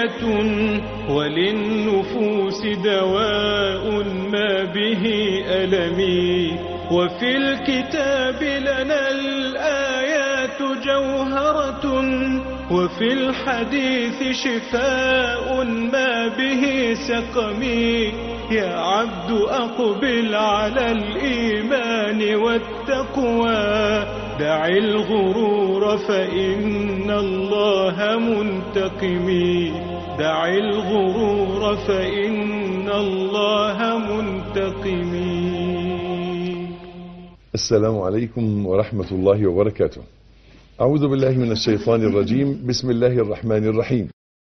هداية وللنفوس دواء ما به ألمي وفي الكتاب لنا الآيات جوهرة وفي الحديث شفاء ما به سقمي يا عبد أقبل على الإيمان والتقوى دع الغرور فإن الله منتقمي دع الغرور فإن الله منتقمي السلام عليكم ورحمة الله وبركاته أعوذ بالله من الشيطان الرجيم بسم الله الرحمن الرحيم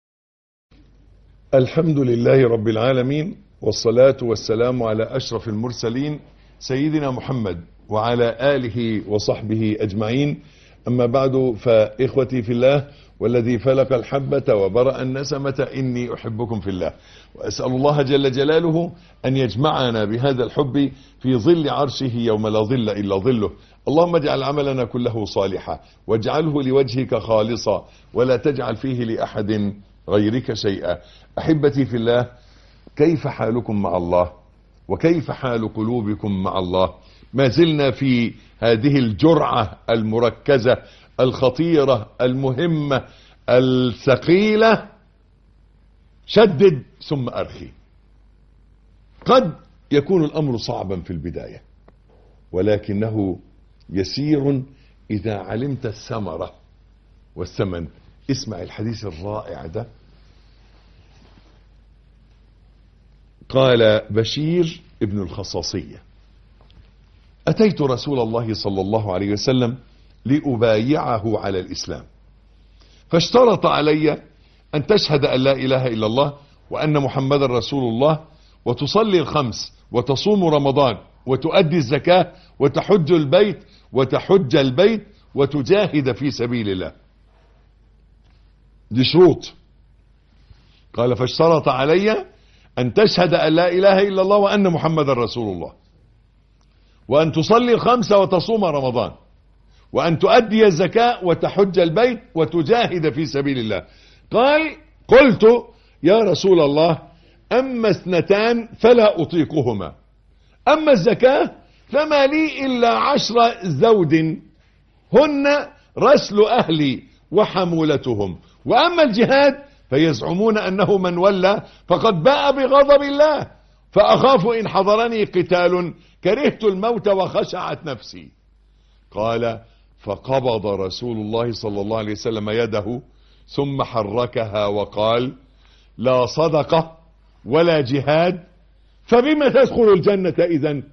الحمد لله رب العالمين والصلاة والسلام على أشرف المرسلين سيدنا محمد وعلى آله وصحبه أجمعين أما بعد فإخوتي في الله والذي فلق الحبة وبرأ النسمة إني أحبكم في الله وأسأل الله جل جلاله أن يجمعنا بهذا الحب في ظل عرشه يوم لا ظل إلا ظله اللهم اجعل عملنا كله صالحا واجعله لوجهك خالصا ولا تجعل فيه لأحد غيرك شيئا أحبتي في الله كيف حالكم مع الله وكيف حال قلوبكم مع الله ما زلنا في هذه الجرعة المركزة الخطيرة المهمة الثقيلة شدد ثم أرخي قد يكون الأمر صعبا في البداية ولكنه يسير إذا علمت الثمرة والثمن اسمع الحديث الرائع ده قال بشير ابن الخصاصية أتيت رسول الله صلى الله عليه وسلم لأبايعه على الإسلام فاشترط علي أن تشهد أن لا إله إلا الله وأن محمد رسول الله وتصلي الخمس وتصوم رمضان وتؤدي الزكاة وتحج البيت وتحج البيت وتجاهد في سبيل الله دي شروط قال فاشترط علي أن تشهد أن لا إله إلا الله وأن محمد رسول الله وأن تصلي الخمس وتصوم رمضان وأن تؤدي الزكاة وتحج البيت وتجاهد في سبيل الله قال قلت يا رسول الله أما اثنتان فلا أطيقهما أما الزكاة فما لي إلا عشر زود هن رسل أهلي وحمولتهم وأما الجهاد فيزعمون أنه من ولى فقد باء بغضب الله فأخاف إن حضرني قتال كرهت الموت وخشعت نفسي قال فقبض رسول الله صلى الله عليه وسلم يده ثم حركها وقال لا صدقة ولا جهاد فبما تدخل الجنة إذا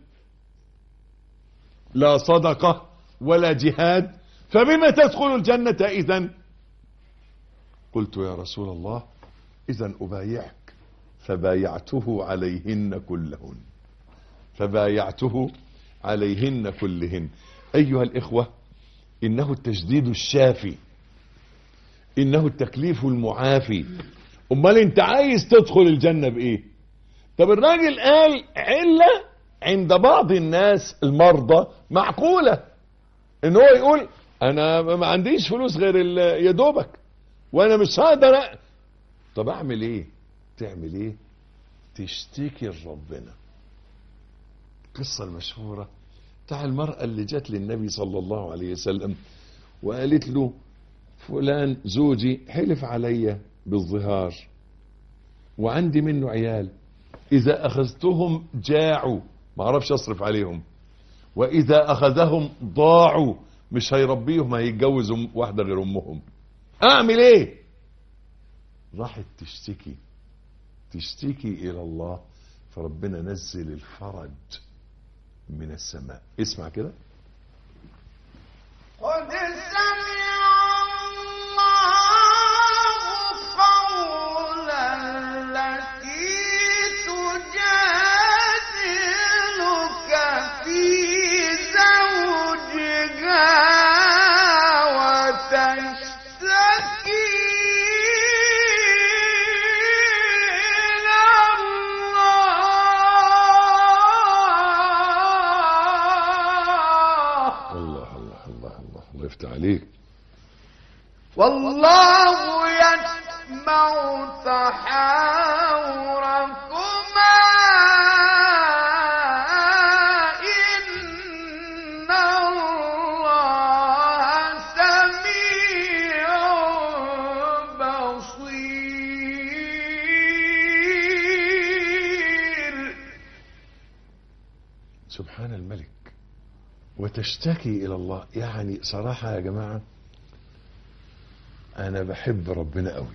لا صدقة ولا جهاد فبما تدخل الجنة إذا قلت يا رسول الله إذا أبايعك فبايعته عليهن كلهن فبايعته عليهن كلهن أيها الإخوة إنه التجديد الشافي إنه التكليف المعافي أمال أنت عايز تدخل الجنة بإيه طب الراجل قال علة عند بعض الناس المرضى معقولة إن هو يقول أنا ما عنديش فلوس غير يا دوبك وأنا مش هقدر أ... طب أعمل إيه تعمل إيه تشتكي لربنا القصة المشهورة بتاع المرأة اللي جت للنبي صلى الله عليه وسلم وقالت له فلان زوجي حلف علي بالظهار وعندي منه عيال إذا أخذتهم جاعوا ما أعرفش أصرف عليهم وإذا أخذهم ضاعوا مش هيربيهم هيتجوزوا واحدة غير أمهم أعمل إيه راحت تشتكي تشتكي إلى الله فربنا نزل الفرج من السماء اسمع كده قد سمع الله قول التي تجادلك في زوجها وتشتكي إلى الله تحاوركما إن الله سميع بصير سبحان الملك وتشتكي الى الله يعني صراحة يا جماعة انا بحب ربنا قوي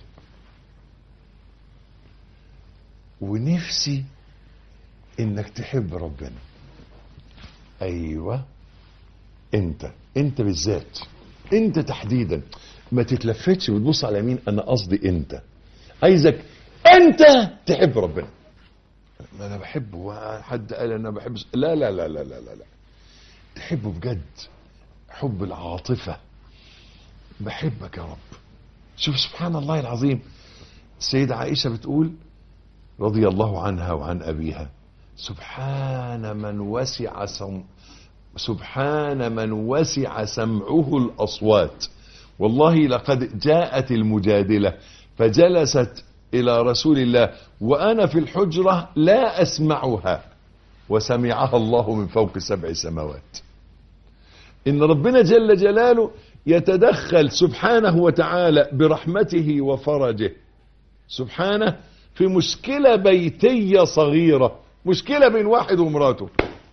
ونفسي انك تحب ربنا ايوه انت انت بالذات انت تحديدا ما تتلفتش وتبص على مين انا قصدي انت عايزك انت تحب ربنا ما انا بحبه حد قال انا بحب لا لا لا لا لا لا, لا. تحبه بجد حب العاطفة بحبك يا رب شوف سبحان الله العظيم السيدة عائشة بتقول رضي الله عنها وعن أبيها سبحان من وسع سم سبحان من وسع سمعه الأصوات والله لقد جاءت المجادلة فجلست إلى رسول الله وأنا في الحجرة لا أسمعها وسمعها الله من فوق سبع سماوات إن ربنا جل جلاله يتدخل سبحانه وتعالى برحمته وفرجه سبحانه في مشكلة بيتية صغيرة مشكلة بين واحد ومراته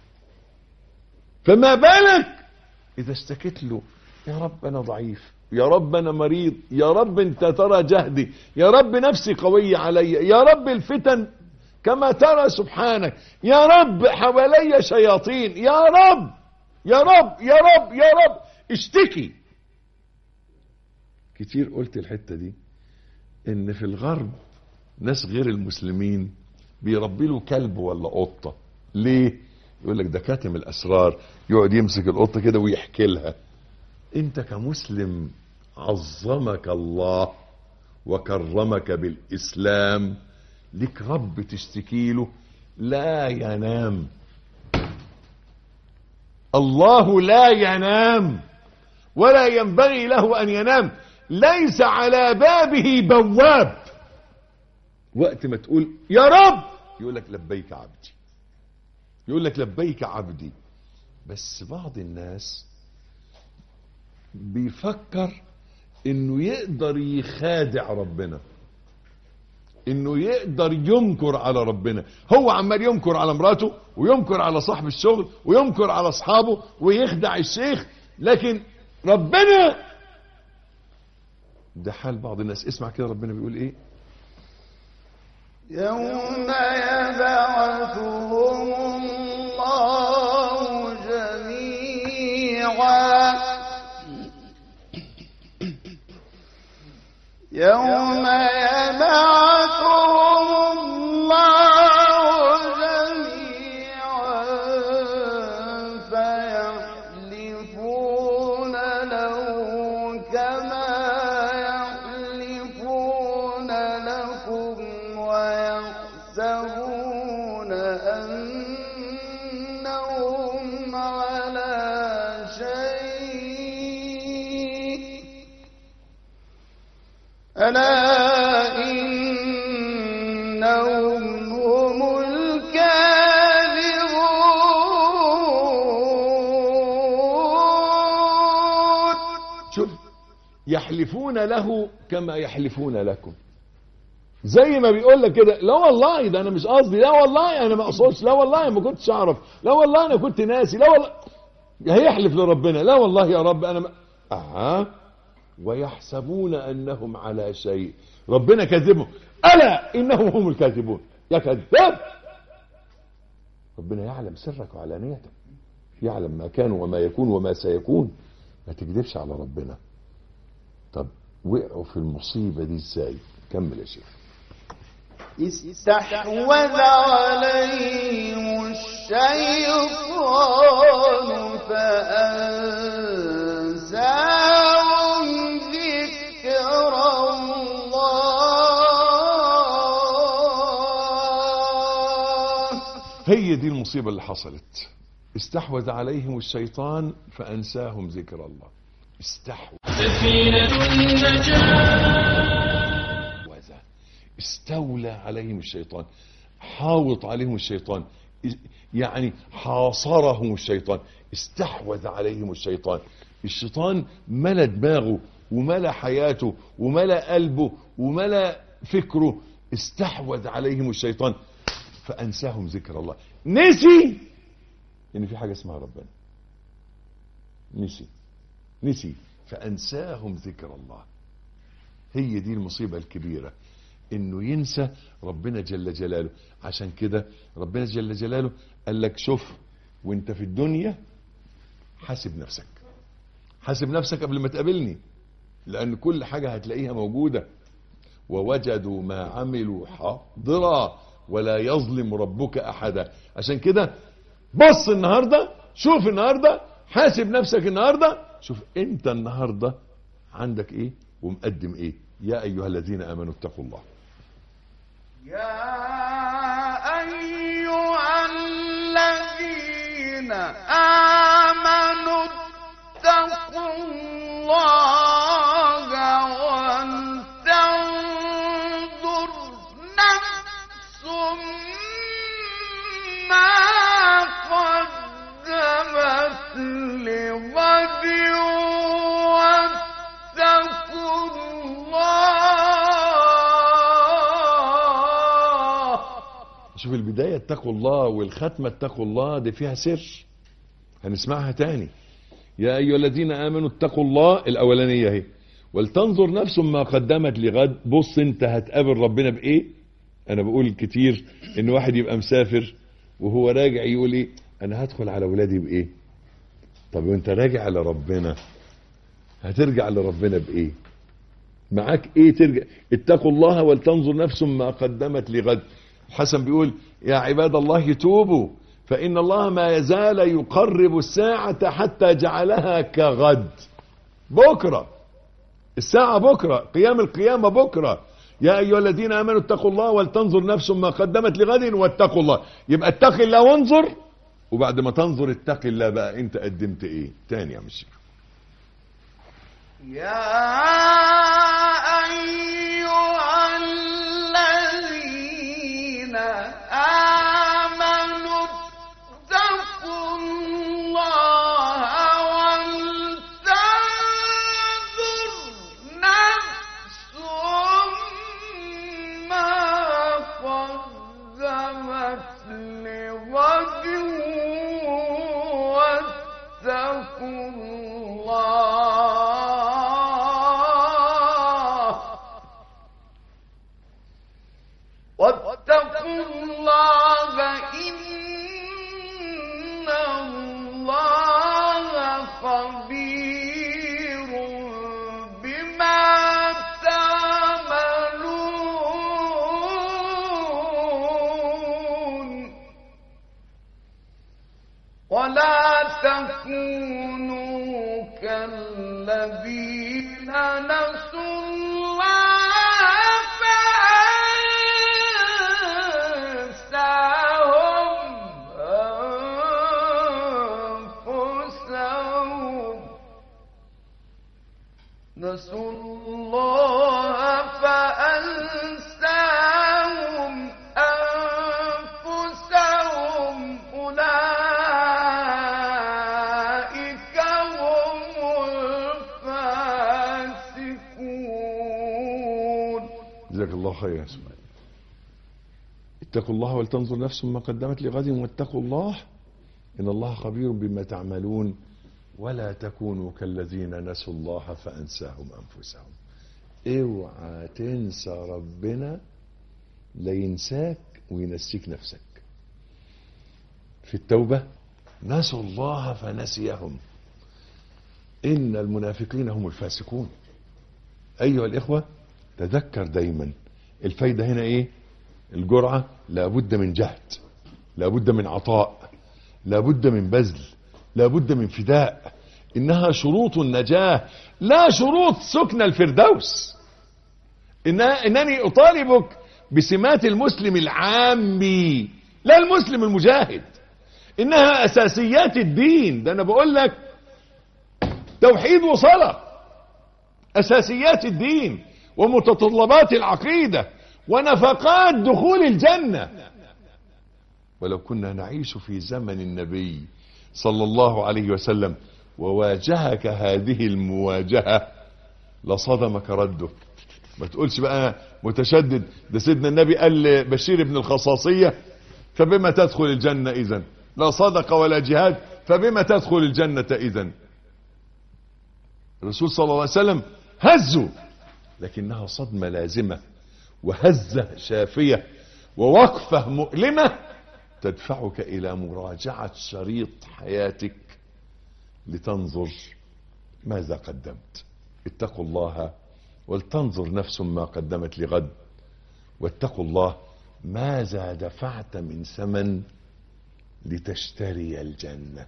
فما بالك إذا اشتكت له يا رب أنا ضعيف يا رب أنا مريض يا رب أنت ترى جهدي يا رب نفسي قوية علي يا رب الفتن كما ترى سبحانك يا رب حوالي شياطين يا رب يا رب يا رب يا رب اشتكي كتير قلت الحتة دي ان في الغرب ناس غير المسلمين بيربي له كلب ولا قطة ليه يقول لك ده كاتم الاسرار يقعد يمسك القطة كده ويحكي لها انت كمسلم عظمك الله وكرمك بالاسلام لك رب تشتكي له لا ينام الله لا ينام ولا ينبغي له ان ينام ليس على بابه بواب وقت ما تقول يا رب يقول لك لبيك عبدي يقول لك لبيك عبدي بس بعض الناس بيفكر انه يقدر يخادع ربنا انه يقدر ينكر على ربنا هو عمال ينكر على مراته وينكر على صاحب الشغل وينكر على اصحابه ويخدع الشيخ لكن ربنا ده حال بعض الناس اسمع كده ربنا بيقول ايه يوم يبعثهم الله جميعا يوم يبعثهم الله جميعا فيحلفون له كما يحلفون لكم ويحسبون أنهم على شيء ألا إنهم هم الكاذبون شوف يحلفون له كما يحلفون لكم زي ما بيقول لك كده لا والله ده انا مش قصدي لا والله انا ما اقصدش لا والله ما كنتش اعرف لا والله انا كنت ناسي لا والله هيحلف لربنا لا والله يا رب انا ما اها ويحسبون انهم على شيء ربنا كذبهم الا انهم هم الكاذبون يا كذاب ربنا يعلم سرك وعلانيتك يعلم ما كان وما يكون وما سيكون ما تكذبش على ربنا طب وقعوا في المصيبة دي ازاي كمل يا شيخ استحوذ عليهم الشيطان فأنساهم ذكر الله هي دي المصيبة اللي حصلت استحوذ عليهم الشيطان فأنساهم ذكر الله استحوذ سفينة النجاة وذا استولى عليهم الشيطان حاوط عليهم الشيطان يعني حاصرهم الشيطان استحوذ عليهم الشيطان الشيطان ملا دماغه وملا حياته وملا قلبه وملا فكره استحوذ عليهم الشيطان فأنساهم ذكر الله نسي ان في حاجة اسمها ربنا نسي نسي فأنساهم ذكر الله هي دي المصيبة الكبيرة انه ينسى ربنا جل جلاله عشان كده ربنا جل جلاله قال لك شوف وانت في الدنيا حاسب نفسك حاسب نفسك قبل ما تقابلني لان كل حاجة هتلاقيها موجودة ووجدوا ما عملوا حاضرا ولا يظلم ربك احدا عشان كده بص النهاردة شوف النهاردة حاسب نفسك النهاردة شوف انت النهاردة عندك ايه ومقدم ايه يا ايها الذين امنوا اتقوا الله يا أيها الذين آمنوا اتقوا الله ولتنظر نفس ما قدمت لغد واتقوا الله شوف البداية اتقوا الله والختمة اتقوا الله دي فيها سر هنسمعها تاني يا أيها الذين آمنوا اتقوا الله الأولانية اهي ولتنظر نفس ما قدمت لغد بص انت هتقابل ربنا بإيه أنا بقول كتير إن واحد يبقى مسافر وهو راجع يقول إيه أنا هدخل على ولادي بإيه طب وانت راجع على ربنا هترجع لربنا بإيه معاك ايه ترجع اتقوا الله ولتنظر نفس ما قدمت لغد الحسن بيقول يا عباد الله توبوا فإن الله ما يزال يقرب الساعة حتى جعلها كغد بكرة الساعة بكرة قيام القيامة بكرة يا أيها الذين آمنوا اتقوا الله ولتنظر نفس ما قدمت لغد واتقوا الله يبقى اتق الله وانظر وبعد ما تنظر اتق الله بقى انت قدمت ايه تاني يا مشي يا أيها الذين آمنوا اتقوا الله ولتنظر نفس ما قدمت لغد واتقوا الله واتقوا الله إن الله خبير بما تعملون ولا تكونوا كالذين نسوا الله فأنساهم أنفسهم نسوا الله فأنساهم أنفسهم أولئك هم الفاسقون جزاك الله خير يا اسماعيل اتقوا الله ولتنظر نفس ما قدمت لغد واتقوا الله ان الله خبير بما تعملون ولا تكونوا كالذين نسوا الله فانساهم انفسهم اوعى تنسى ربنا لا ينساك وينسيك نفسك في التوبة نسوا الله فنسيهم إن المنافقين هم الفاسقون أيها الإخوة تذكر دايما الفايدة هنا إيه الجرعة لابد من جهد لابد من عطاء لابد من بذل لابد من فداء إنها شروط النجاة لا شروط سكن الفردوس إنها إنني أطالبك بسمات المسلم العامي لا المسلم المجاهد إنها أساسيات الدين ده أنا بقول لك توحيد وصلاة أساسيات الدين ومتطلبات العقيدة ونفقات دخول الجنة ولو كنا نعيش في زمن النبي صلى الله عليه وسلم وواجهك هذه المواجهة لصدمك رده ما تقولش بقى متشدد ده سيدنا النبي قال لبشير بن الخصاصية فبما تدخل الجنة إذن لا صدق ولا جهاد فبما تدخل الجنة إذن الرسول صلى الله عليه وسلم هزوا لكنها صدمة لازمة وهزة شافية ووقفة مؤلمة تدفعك إلى مراجعة شريط حياتك لتنظر ماذا قدمت اتقوا الله ولتنظر نفس ما قدمت لغد واتقوا الله ماذا دفعت من ثمن لتشتري الجنة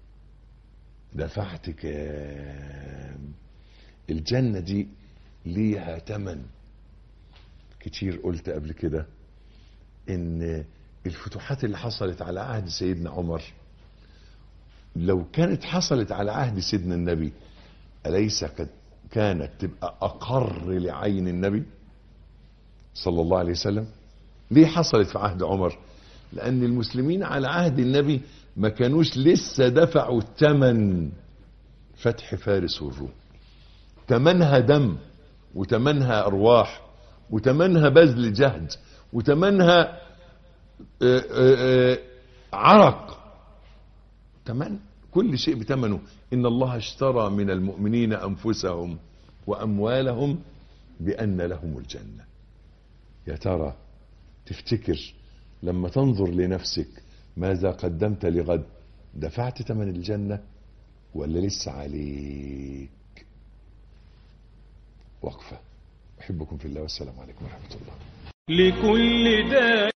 دفعت كام الجنة دي ليها تمن كتير قلت قبل كده ان الفتوحات اللي حصلت على عهد سيدنا عمر لو كانت حصلت على عهد سيدنا النبي أليس قد كانت تبقى أقر لعين النبي صلى الله عليه وسلم ليه حصلت في عهد عمر لأن المسلمين على عهد النبي ما كانوش لسه دفعوا الثمن فتح فارس والروم تمنها دم وتمنها أرواح وتمنها بذل جهد وتمنها آه، آه، آه، عرق تمن كل شيء بتمنه إن الله اشترى من المؤمنين أنفسهم وأموالهم بأن لهم الجنة يا ترى تفتكر لما تنظر لنفسك ماذا قدمت لغد دفعت ثمن الجنة ولا لسه عليك وقفة أحبكم في الله والسلام عليكم ورحمة الله لكل داء